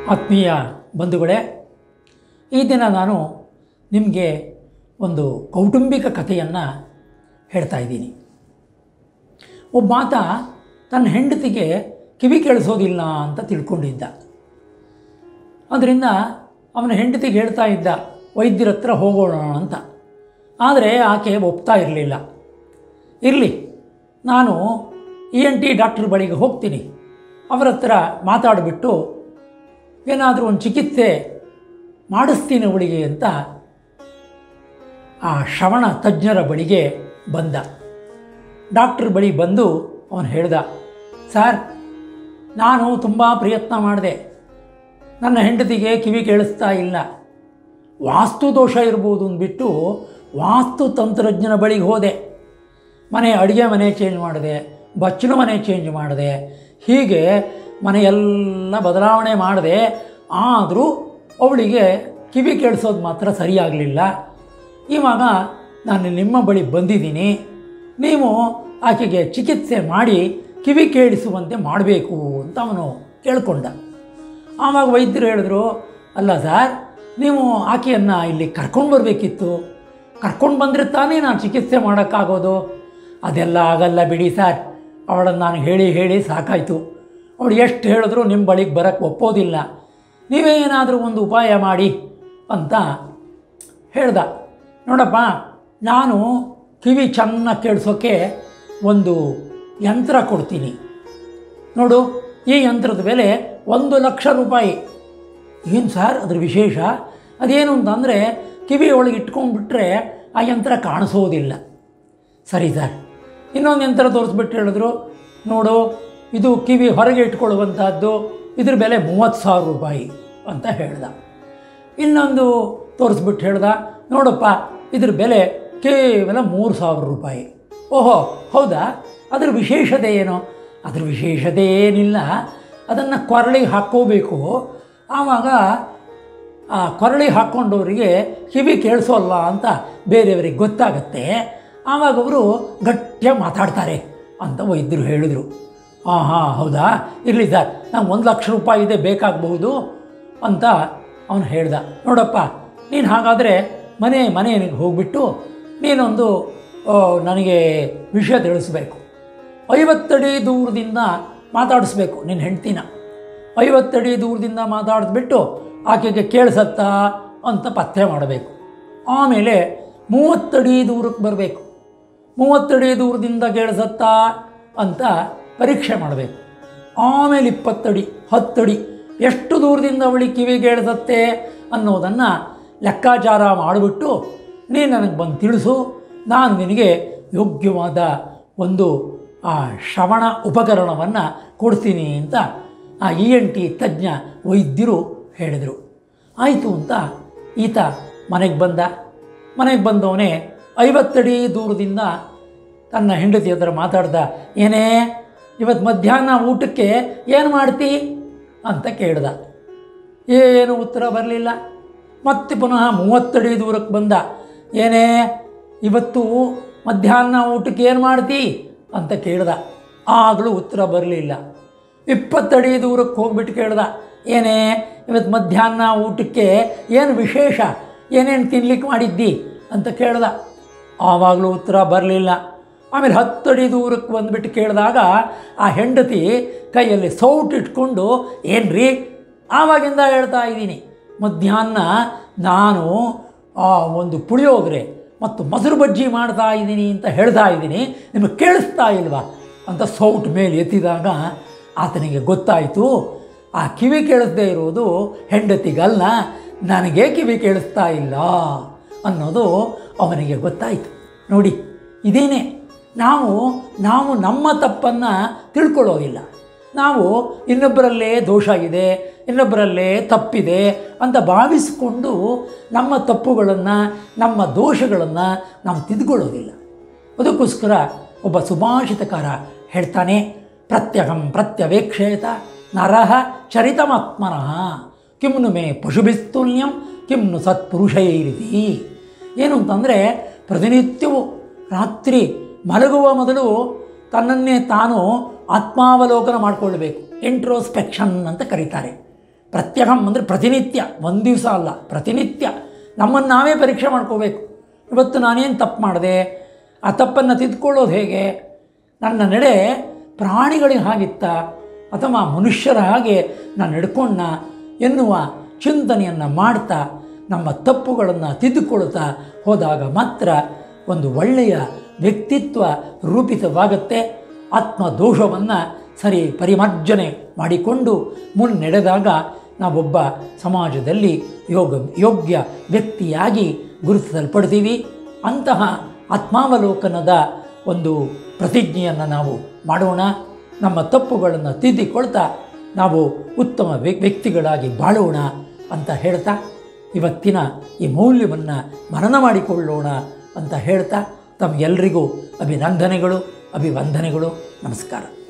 ಆತ್ಮೀಯ ಬಂಧುಗಳೇ ಈ ದಿನ ನಾನು ನಿಮಗೆ ಒಂದು ಕೌಟುಂಬಿಕ ಕಥೆಯನ್ನು ಹೇಳ್ತಾ ಇದ್ದೀನಿ ಒಬ್ಬ ಆತ ತನ್ನ ಹೆಂಡತಿಗೆ ಕಿವಿ ಕೇಳಿಸೋದಿಲ್ಲ ಅಂತ ತಿಳ್ಕೊಂಡಿದ್ದ ಅದರಿಂದ ಅವನ ಹೆಂಡತಿಗೆ ಹೇಳ್ತಾ ಇದ್ದ ವೈದ್ಯರ ಹತ್ರ ಹೋಗೋಣ ಅಂತ ಆದರೆ ಆಕೆ ಒಪ್ತಾ ಇರಲಿಲ್ಲ ಇರಲಿ ನಾನು ಇ ಎನ್ ಟಿ ಡಾಕ್ಟ್ರ್ ಬಳಿಗೆ ಹೋಗ್ತೀನಿ ಅವರ ಹತ್ರ ಮಾತಾಡಿಬಿಟ್ಟು ಏನಾದರೂ ಒಂದು ಚಿಕಿತ್ಸೆ ಮಾಡಿಸ್ತೀನಿ ಅವಳಿಗೆ ಅಂತ ಆ ಶ್ರವಣ ತಜ್ಞರ ಬಳಿಗೆ ಬಂದ ಡಾಕ್ಟ್ರ್ ಬಳಿ ಬಂದು ಅವನು ಹೇಳ್ದ ಸರ್ ನಾನು ತುಂಬ ಪ್ರಯತ್ನ ಮಾಡಿದೆ ನನ್ನ ಹೆಂಡತಿಗೆ ಕಿವಿ ಕೇಳಿಸ್ತಾ ಇಲ್ಲ ವಾಸ್ತು ದೋಷ ಇರ್ಬೋದು ಅಂದ್ಬಿಟ್ಟು ವಾಸ್ತು ತಂತ್ರಜ್ಞನ ಬಳಿಗೆ ಹೋದೆ ಮನೆ ಅಡುಗೆ ಮನೆ ಚೇಂಜ್ ಮಾಡಿದೆ ಬಚ್ಚಲು ಮನೆ ಚೇಂಜ್ ಮಾಡಿದೆ ಹೀಗೆ ಮನೆಯೆಲ್ಲ ಬದಲಾವಣೆ ಮಾಡಿದೆ ಆದರೂ ಅವಳಿಗೆ ಕಿವಿ ಕೇಳಿಸೋದು ಮಾತ್ರ ಸರಿಯಾಗಲಿಲ್ಲ ಇವಾಗ ನಾನು ನಿಮ್ಮ ಬಳಿ ಬಂದಿದ್ದೀನಿ ನೀವು ಆಕೆಗೆ ಚಿಕಿತ್ಸೆ ಮಾಡಿ ಕಿವಿ ಕೇಳಿಸುವಂತೆ ಮಾಡಬೇಕು ಅಂತ ಅವನು ಕೇಳಿಕೊಂಡ ಆವಾಗ ವೈದ್ಯರು ಹೇಳಿದ್ರು ಅಲ್ಲ ಸರ್ ನೀವು ಆಕೆಯನ್ನು ಇಲ್ಲಿ ಕರ್ಕೊಂಡು ಬರಬೇಕಿತ್ತು ಕರ್ಕೊಂಡು ಬಂದರೆ ತಾನೇ ನಾನು ಚಿಕಿತ್ಸೆ ಮಾಡೋಕ್ಕಾಗೋದು ಅದೆಲ್ಲ ಆಗಲ್ಲ ಬಿಡಿ ಸರ್ ಅವಳನ್ನು ನಾನು ಹೇಳಿ ಹೇಳಿ ಸಾಕಾಯಿತು ಅವಳು ಎಷ್ಟು ಹೇಳಿದ್ರು ನಿಮ್ಮ ಬಳಿಗೆ ಬರೋಕ್ಕೆ ಒಪ್ಪೋದಿಲ್ಲ ನೀವೇ ಏನಾದರೂ ಒಂದು ಉಪಾಯ ಮಾಡಿ ಅಂತ ಹೇಳ್ದ ನೋಡಪ್ಪ ನಾನು ಕಿವಿ ಚೆನ್ನಾಗಿ ಕೇಳಿಸೋಕ್ಕೆ ಒಂದು ಯಂತ್ರ ಕೊಡ್ತೀನಿ ನೋಡು ಈ ಯಂತ್ರದ ಬೆಲೆ ಒಂದು ಲಕ್ಷ ರೂಪಾಯಿ ಏನು ಸರ್ ಅದ್ರ ವಿಶೇಷ ಅದೇನು ಅಂತಂದರೆ ಕಿವಿ ಒಳಗೆ ಇಟ್ಕೊಂಡ್ಬಿಟ್ರೆ ಆ ಯಂತ್ರ ಕಾಣಿಸೋದಿಲ್ಲ ಸರಿ ಸರ್ ಇನ್ನೊಂದು ಯಂತ್ರ ತೋರಿಸ್ಬಿಟ್ಟು ಹೇಳಿದ್ರು ನೋಡು ಇದು ಕಿವಿ ಹೊರಗೆ ಇಟ್ಕೊಳ್ಳುವಂಥದ್ದು ಇದ್ರ ಬೆಲೆ ಮೂವತ್ತು ಸಾವಿರ ರೂಪಾಯಿ ಅಂತ ಹೇಳ್ದ ಇನ್ನೊಂದು ತೋರಿಸ್ಬಿಟ್ಟು ಹೇಳ್ದ ನೋಡಪ್ಪ ಇದ್ರ ಬೆಲೆ ಕೇವಲ ಮೂರು ಸಾವಿರ ರೂಪಾಯಿ ಓಹೋ ಹೌದಾ ಅದ್ರ ವಿಶೇಷತೆ ಏನು ಅದ್ರ ವಿಶೇಷತೆ ಏನಿಲ್ಲ ಅದನ್ನು ಕೊರಳಿಗೆ ಹಾಕ್ಕೋಬೇಕು ಆವಾಗ ಆ ಕೊರಳಿ ಹಾಕ್ಕೊಂಡವರಿಗೆ ಕಿವಿ ಕೇಳಿಸೋಲ್ಲ ಅಂತ ಬೇರೆಯವರಿಗೆ ಗೊತ್ತಾಗತ್ತೆ ಆವಾಗ ಅವರು ಗಟ್ಟಿಯಾಗಿ ಮಾತಾಡ್ತಾರೆ ಅಂತ ವೈದ್ಯರು ಹೇಳಿದರು ಹಾಂ ಹಾಂ ಹೌದಾ ಇರಲಿ ಸರ್ ನಂಗೆ ಒಂದು ಲಕ್ಷ ರೂಪಾಯಿ ಇದೆ ಬೇಕಾಗಬಹುದು ಅಂತ ಅವನು ಹೇಳ್ದ ನೋಡಪ್ಪ ನೀನು ಹಾಗಾದರೆ ಮನೆ ಮನೆಗೆ ಹೋಗ್ಬಿಟ್ಟು ನೀನೊಂದು ಆ, ನನಗೆ ವಿಷಯ ತಿಳಿಸ್ಬೇಕು ಐವತ್ತಡಿ ದೂರದಿಂದ ಮಾತಾಡಿಸ್ಬೇಕು ನಿನ್ನ ಹೆಂಡ್ತಿನ ಐವತ್ತಡಿ ದೂರದಿಂದ ಮಾತಾಡಿಸ್ಬಿಟ್ಟು ಆಕೆಗೆ ಕೇಳಿಸತ್ತಾ ಅಂತ ಪತ್ತೆ ಮಾಡಬೇಕು ಆಮೇಲೆ ಮೂವತ್ತಡಿ ದೂರಕ್ಕೆ ಬರಬೇಕು ಮೂವತ್ತಡಿ ದೂರದಿಂದ ಕೇಳಿಸತ್ತಾ ಅಂತ ಪರೀಕ್ಷೆ ಮಾಡಬೇಕು ಆಮೇಲೆ ಇಪ್ಪತ್ತಡಿ ಹತ್ತಡಿ ಎಷ್ಟು ದೂರದಿಂದ ಅವಳಿ ಕಿವಿ ಕೇಳಿಸತ್ತೆ ಅನ್ನೋದನ್ನು ಲೆಕ್ಕಾಚಾರ ಮಾಡಿಬಿಟ್ಟು ನೀನು ನನಗೆ ಬಂದು ತಿಳಿಸು ನಾನು ನಿನಗೆ ಯೋಗ್ಯವಾದ ಒಂದು ಆ ಶ್ರವಣ ಉಪಕರಣವನ್ನು ಕೊಡ್ತೀನಿ ಅಂತ ಆ ಇ ಎನ್ ಟಿ ತಜ್ಞ ವೈದ್ಯರು ಹೇಳಿದರು ಆಯಿತು ಅಂತ ಈತ ಮನೆಗೆ ಬಂದ ಮನೆಗೆ ಬಂದವನೇ ಐವತ್ತಡಿ ದೂರದಿಂದ ತನ್ನ ಹೆಂಡತಿ ಹತ್ರ ಮಾತಾಡ್ದ ಏನೇ ಇವತ್ತು ಮಧ್ಯಾಹ್ನ ಊಟಕ್ಕೆ ಏನು ಮಾಡ್ತಿ ಅಂತ ಕೇಳ್ದ ಏನು ಉತ್ತರ ಬರಲಿಲ್ಲ ಮತ್ತೆ ಪುನಃ ಮೂವತ್ತಡಿ ದೂರಕ್ಕೆ ಬಂದ ಏನೇ ಇವತ್ತು ಮಧ್ಯಾಹ್ನ ಊಟಕ್ಕೆ ಏನು ಮಾಡ್ತಿ ಅಂತ ಕೇಳ್ದ ಆಗಲೂ ಉತ್ತರ ಬರಲಿಲ್ಲ ಇಪ್ಪತ್ತಡಿ ದೂರಕ್ಕೆ ಹೋಗ್ಬಿಟ್ಟು ಕೇಳ್ದ ಏನೇ ಇವತ್ತು ಮಧ್ಯಾಹ್ನ ಊಟಕ್ಕೆ ಏನು ವಿಶೇಷ ಏನೇನು ತಿನ್ಲಿಕ್ಕೆ ಮಾಡಿದ್ದಿ ಅಂತ ಕೇಳ್ದ ಆವಾಗಲೂ ಉತ್ತರ ಬರಲಿಲ್ಲ ಆಮೇಲೆ ಹತ್ತಡಿ ದೂರಕ್ಕೆ ಬಂದುಬಿಟ್ಟು ಕೇಳಿದಾಗ ಆ ಹೆಂಡತಿ ಕೈಯಲ್ಲಿ ಸೌಟ್ ಇಟ್ಕೊಂಡು ಏನ್ರಿ ಆವಾಗಿಂದ ಹೇಳ್ತಾ ಇದ್ದೀನಿ ಮಧ್ಯಾಹ್ನ ನಾನು ಆ ಒಂದು ಪುಳಿಯೋಗರೆ ಮತ್ತು ಮೊಸರು ಬಜ್ಜಿ ಮಾಡ್ತಾ ಇದ್ದೀನಿ ಅಂತ ಹೇಳ್ತಾ ಇದ್ದೀನಿ ನಿಮಗೆ ಕೇಳಿಸ್ತಾ ಇಲ್ವಾ ಅಂತ ಸೌಟ್ ಮೇಲೆ ಎತ್ತಿದಾಗ ಆತನಿಗೆ ಗೊತ್ತಾಯಿತು ಆ ಕಿವಿ ಕೇಳಿಸ್ದೇ ಇರೋದು ಹೆಂಡತಿಗಲ್ಲ ನನಗೆ ಕಿವಿ ಕೇಳಿಸ್ತಾ ಇಲ್ಲ ಅನ್ನೋದು ಅವನಿಗೆ ಗೊತ್ತಾಯಿತು ನೋಡಿ ಇದೇನೇ ನಾವು ನಾವು ನಮ್ಮ ತಪ್ಪನ್ನು ತಿಳ್ಕೊಳ್ಳೋದಿಲ್ಲ ನಾವು ಇನ್ನೊಬ್ಬರಲ್ಲೇ ದೋಷ ಇದೆ ಇನ್ನೊಬ್ಬರಲ್ಲೇ ತಪ್ಪಿದೆ ಅಂತ ಭಾವಿಸಿಕೊಂಡು ನಮ್ಮ ತಪ್ಪುಗಳನ್ನು ನಮ್ಮ ದೋಷಗಳನ್ನು ನಾವು ತಿದ್ಕೊಳ್ಳೋದಿಲ್ಲ ಅದಕ್ಕೋಸ್ಕರ ಒಬ್ಬ ಸುಭಾಷಿತಕಾರ ಹೇಳ್ತಾನೆ ಪ್ರತ್ಯಹಂ ಪ್ರತ್ಯವೇಕ್ಷೇತ ನರಃ ಚರಿತಮಾತ್ಮನಃ ಕಿಮ್ನು ಮೇ ಪಶುಭಿಸ್ತುಲ್ಯಂ ಕಿಮ್ನು ಸತ್ಪುರುಷೈರಿತಿ ಏನು ಅಂತಂದರೆ ಪ್ರತಿನಿತ್ಯವೂ ರಾತ್ರಿ ಮಲಗುವ ಮೊದಲು ತನ್ನನ್ನೇ ತಾನು ಆತ್ಮಾವಲೋಕನ ಮಾಡಿಕೊಳ್ಬೇಕು ಇಂಟ್ರೋಸ್ಪೆಕ್ಷನ್ ಅಂತ ಕರೀತಾರೆ ಪ್ರತ್ಯಹಂ ಅಂದರೆ ಪ್ರತಿನಿತ್ಯ ಒಂದು ದಿವಸ ಅಲ್ಲ ಪ್ರತಿನಿತ್ಯ ನಮ್ಮನ್ನು ನಾವೇ ಪರೀಕ್ಷೆ ಮಾಡ್ಕೋಬೇಕು ಇವತ್ತು ನಾನೇನು ತಪ್ಪು ಮಾಡಿದೆ ಆ ತಪ್ಪನ್ನು ತಿದ್ಕೊಳ್ಳೋದು ಹೇಗೆ ನನ್ನ ನಡೆ ಪ್ರಾಣಿಗಳಿಗೆ ಹಾಗಿತ್ತ ಅಥವಾ ಮನುಷ್ಯರ ಹಾಗೆ ನಾನು ನಡ್ಕೊಂಡ ಎನ್ನುವ ಚಿಂತನೆಯನ್ನು ಮಾಡ್ತಾ ನಮ್ಮ ತಪ್ಪುಗಳನ್ನು ತಿದ್ದುಕೊಳ್ತಾ ಹೋದಾಗ ಮಾತ್ರ ಒಂದು ಒಳ್ಳೆಯ ವ್ಯಕ್ತಿತ್ವ ರೂಪಿತವಾಗುತ್ತೆ ಆತ್ಮದೋಷವನ್ನು ಸರಿ ಪರಿಮಾರ್ಜನೆ ಮಾಡಿಕೊಂಡು ಮುನ್ನಡೆದಾಗ ನಾವೊಬ್ಬ ಸಮಾಜದಲ್ಲಿ ಯೋಗ ಯೋಗ್ಯ ವ್ಯಕ್ತಿಯಾಗಿ ಗುರುತಿಸಲ್ಪಡ್ತೀವಿ ಅಂತಹ ಆತ್ಮಾವಲೋಕನದ ಒಂದು ಪ್ರತಿಜ್ಞೆಯನ್ನು ನಾವು ಮಾಡೋಣ ನಮ್ಮ ತಪ್ಪುಗಳನ್ನು ತಿದ್ದಿಕೊಳ್ತಾ ನಾವು ಉತ್ತಮ ವ್ಯ- ವ್ಯಕ್ತಿಗಳಾಗಿ ಬಾಳೋಣ ಅಂತ ಹೇಳ್ತಾ ಇವತ್ತಿನ ಈ ಮೌಲ್ಯವನ್ನು ಮನನ ಮಾಡಿಕೊಳ್ಳೋಣ ಅಂತ ಹೇಳ್ತಾ ತಮಗೆಲ್ಲರಿಗೂ ಅಭಿನಂದನೆಗಳು ಅಭಿವಂದನೆಗಳು ನಮಸ್ಕಾರ